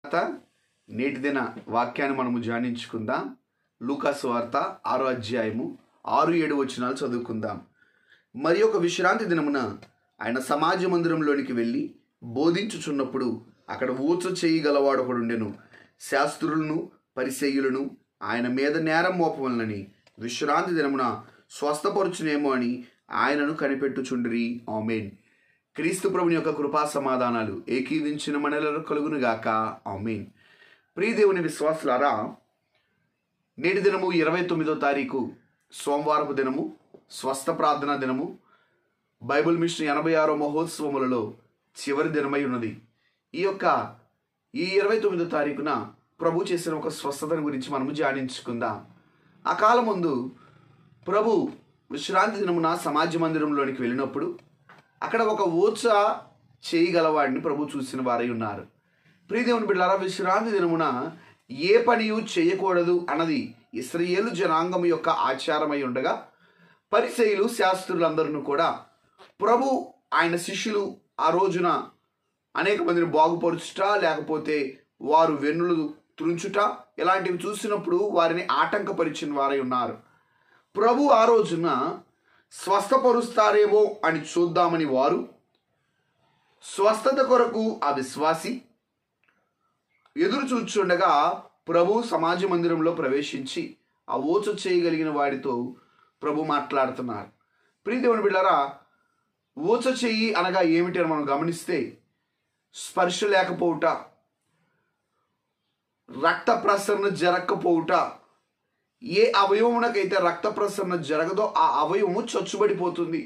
తర్వాత నేటి దిన వాక్యాన్ని మనము ధ్యానించుకుందాం లూకాసు వార్త ఆరో అధ్యాయము ఆరు ఏడు వచనాలు చదువుకుందాం మరి ఒక విశ్రాంతి దినమున ఆయన సమాజ మందిరంలోనికి వెళ్ళి బోధించుచున్నప్పుడు అక్కడ ఊచ చేయగలవాడు ఒకడుండెను శాస్త్రులను పరిసయ్యులను ఆయన మీద నేరం మోపవలనని విశ్రాంతి దినమున స్వస్థపరుచునేమో అని ఆయనను కనిపెట్టుచుండిరి ఆమెన్ క్రీస్తు ప్రభుని యొక్క కృపా సమాధానాలు ఏకీవించిన మనలలో కలుగును గాక ఆమెన్ ప్రియదేవుని విశ్వాసులారా నేటి దినము ఇరవై తొమ్మిదో తారీఖు సోమవారపు దినము స్వస్థ ప్రార్థన దినము బైబిల్ మిషన్ ఎనభై ఆరో మహోత్సవములలో చివరి దినమై ఉన్నది ఈ యొక్క ఈ ఇరవై తొమ్మిదో తారీఖున ప్రభు చేసిన ఒక స్వస్థతను గురించి మనము ధ్యానించుకుందాం ఆ కాలం ముందు ప్రభు విశ్రాంతి దినమున సమాజ మందిరంలోనికి వెళ్ళినప్పుడు అక్కడ ఒక ఊచ చేయగలవాడిని ప్రభు చూసిన వారై ఉన్నారు ప్రియదేవుని బిడ్డారా విశ్రాంతి దినమున ఏ పనియు చేయకూడదు అన్నది ఇస్రయేలు జనాంగం యొక్క ఆచారమై ఉండగా పరిచయులు శాస్త్రులందరూ కూడా ప్రభు ఆయన శిష్యులు ఆ రోజున అనేక మందిని బాగుపరుచుట లేకపోతే వారు వెన్నులు త్రుంచుట ఇలాంటివి చూసినప్పుడు వారిని ఆటంకపరిచిన వారై ఉన్నారు ప్రభు ఆ రోజున స్వస్థపరుస్తారేమో అని చూద్దామని వారు స్వస్థత కొరకు ఆ విశ్వాసి ఎదురు చూచుండగా ప్రభు సమాజ మందిరంలో ప్రవేశించి ఆ ఓచ చేయగలిగిన వాడితో ప్రభు మాట్లాడుతున్నారు ప్రీతివని బిళ్ళరా ఊచ చెయ్యి అనగా ఏమిటి అని మనం గమనిస్తే స్పర్శ లేకపోవుట రక్త ప్రసరణ జరగకపోవుట ఏ అవయవమునకైతే రక్త ప్రసరణ జరగదో ఆ అవయవము చచ్చుబడిపోతుంది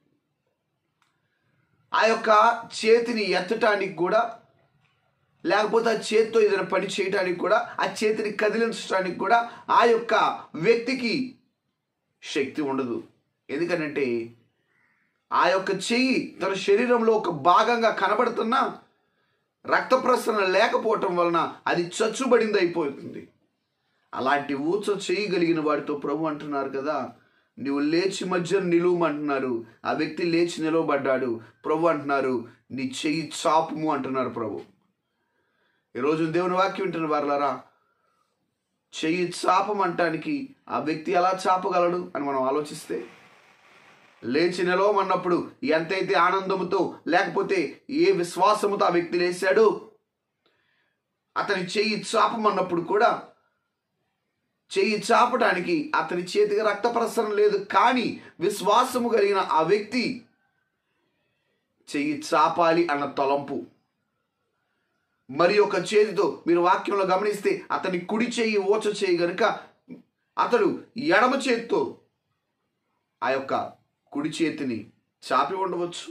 ఆ యొక్క చేతిని ఎత్తటానికి కూడా లేకపోతే ఆ చేతితో ఏదైనా పని చేయడానికి కూడా ఆ చేతిని కదిలించడానికి కూడా ఆ యొక్క వ్యక్తికి శక్తి ఉండదు ఎందుకనంటే ఆ యొక్క చెయ్యి తన శరీరంలో ఒక భాగంగా కనబడుతున్నా రక్త ప్రసరణ లేకపోవటం వలన అది చచ్చుబడింది అయిపోతుంది అలాంటి ఊచ చేయగలిగిన వాడితో ప్రభు అంటున్నారు కదా నువ్వు లేచి మధ్య నిలువమంటున్నారు ఆ వ్యక్తి లేచి నిలవబడ్డాడు ప్రభు అంటున్నారు నీ చెయ్యి చాపుము అంటున్నారు ప్రభు ఈరోజు దేవుని వాక్యం వింటున్న వారులారా చెయ్యి చాపమంటానికి ఆ వ్యక్తి ఎలా చాపగలడు అని మనం ఆలోచిస్తే లేచి నిలవమన్నప్పుడు ఎంతైతే ఆనందముతో లేకపోతే ఏ విశ్వాసముతో ఆ వ్యక్తి లేచాడు అతని చెయ్యి చాపమన్నప్పుడు కూడా చెయ్యి చాపడానికి అతని చేతికి రక్త ప్రసరణ లేదు కానీ విశ్వాసము కలిగిన ఆ వ్యక్తి చెయ్యి చాపాలి అన్న తలంపు మరి ఒక చేతితో మీరు వాక్యంలో గమనిస్తే అతని కుడి చేయి ఓచ చేయి గనుక అతడు ఎడమ చేతితో ఆ యొక్క కుడి చేతిని చాపి ఉండవచ్చు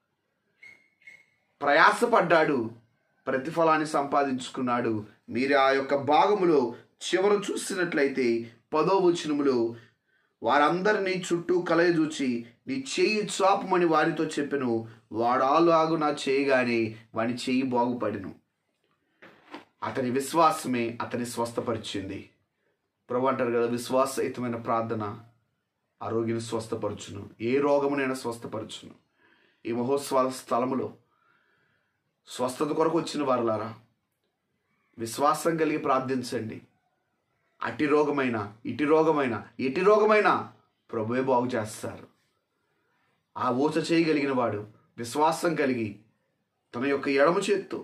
ప్రయాసపడ్డాడు ప్రతిఫలాన్ని సంపాదించుకున్నాడు మీరు ఆ యొక్క భాగములో చివర చూసినట్లయితే పదో వచనములో వారందరినీ చుట్టూ కలయజూచి నీ చెయ్యి చాపమని వారితో చెప్పెను వాడాలాగు నా చేయగానే వాని చెయ్యి బాగుపడిను అతని విశ్వాసమే అతని స్వస్థపరిచింది ప్రభు అంటారు కదా విశ్వాసయుతమైన ప్రార్థన ఆ రోగిని స్వస్థపరచును ఏ రోగమునైనా స్వస్థపరచును ఈ మహోత్సవాల స్థలములో స్వస్థత కొరకు వచ్చిన వారులారా విశ్వాసం కలిగి ప్రార్థించండి అట్టి రోగమైన ఇటు రోగమైన ఎటి రోగమైన ప్రభువే బాగు చేస్తారు ఆ ఊచ చేయగలిగిన వాడు విశ్వాసం కలిగి తన యొక్క ఎడమ చేత్తో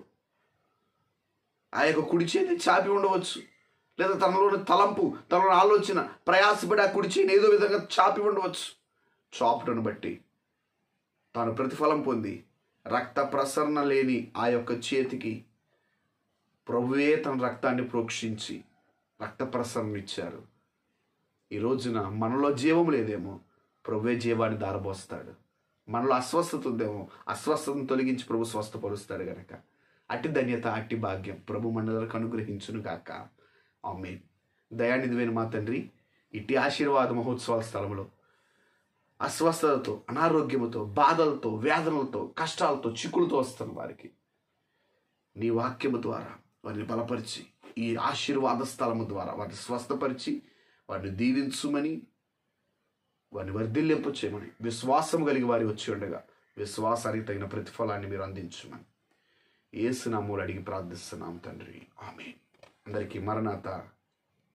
ఆ యొక్క కుడి చేతిని చాపి ఉండవచ్చు లేదా తనలోని తలంపు తనలోని ఆలోచన ప్రయాసపడి ఆ కుడి చేయిని ఏదో విధంగా చాపి ఉండవచ్చు చాపుటను బట్టి తాను ప్రతిఫలం పొంది రక్త ప్రసరణ లేని ఆ యొక్క చేతికి ప్రభువే తన రక్తాన్ని ప్రోక్షించి రక్త ప్రసరణ ఇచ్చారు ఈ రోజున మనలో జీవం లేదేమో ప్రభువే జీవాన్ని దారబోస్తాడు మనలో అస్వస్థత ఉందేమో అస్వస్థతను తొలగించి ప్రభు స్వస్థపరుస్తాడు గనక అట్టి ధన్యత అట్టి భాగ్యం ప్రభు మండలకు అనుగ్రహించును గాక ఆమెన్ దయానిధివైన మా తండ్రి ఇట్టి ఆశీర్వాద మహోత్సవాల స్థలంలో అస్వస్థతతో అనారోగ్యముతో బాధలతో వేదనలతో కష్టాలతో చిక్కులతో వస్తున్న వారికి నీ వాక్యము ద్వారా వారిని బలపరిచి ఈ ఆశీర్వాద స్థలము ద్వారా వారిని స్వస్థపరిచి వారిని దీవించుమని వారిని వర్ధిల్లింపు చేయమని విశ్వాసం కలిగి వారి వచ్చి ఉండగా విశ్వాసానికి తగిన ప్రతిఫలాన్ని మీరు అందించమని ఏసునామూలు అడిగి ప్రార్థిస్తున్నాం తండ్రి ఆమె అందరికీ మరణాత